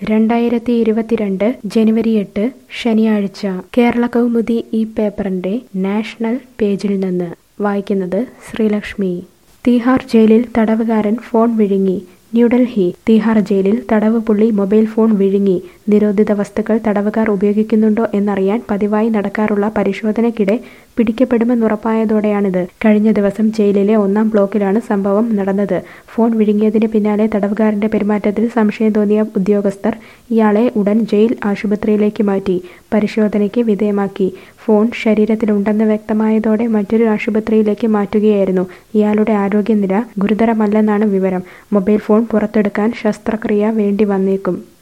രണ്ടായിരത്തി ഇരുപത്തിരണ്ട് ജനുവരി എട്ട് ശനിയാഴ്ച കേരള കൗമുദി ഈ പേപ്പറിന്റെ നാഷണൽ പേജിൽ നിന്ന് വായിക്കുന്നത് ശ്രീലക്ഷ്മി തീഹാർ ജയിലിൽ തടവുകാരൻ ഫോൺ വിഴുങ്ങി ന്യൂഡൽഹി തീഹാർ ജയിലിൽ തടവ് പുള്ളി മൊബൈൽ ഫോൺ വിഴുങ്ങി നിരോധിത വസ്തുക്കൾ തടവുകാർ ഉപയോഗിക്കുന്നുണ്ടോ എന്നറിയാൻ പതിവായി നടക്കാറുള്ള പരിശോധനയ്ക്കിടെ പിടിക്കപ്പെടുമെന്നുറപ്പായതോടെയാണിത് കഴിഞ്ഞ ദിവസം ജയിലിലെ ഒന്നാം ബ്ലോക്കിലാണ് സംഭവം നടന്നത് ഫോൺ വിഴുങ്ങിയതിന് പിന്നാലെ തടവുകാരന്റെ പെരുമാറ്റത്തിൽ സംശയം തോന്നിയ ഉദ്യോഗസ്ഥർ ഇയാളെ ഉടൻ ജയിൽ ആശുപത്രിയിലേക്ക് മാറ്റി പരിശോധനയ്ക്ക് വിധേയമാക്കി ഫോൺ ശരീരത്തിലുണ്ടെന്ന് വ്യക്തമായതോടെ മറ്റൊരു ആശുപത്രിയിലേക്ക് മാറ്റുകയായിരുന്നു ഇയാളുടെ ആരോഗ്യനില ഗുരുതരമല്ലെന്നാണ് വിവരം മൊബൈൽ ഫോൺ പുറത്തെടുക്കാൻ ശസ്ത്രക്രിയ വേണ്ടി വന്നേക്കും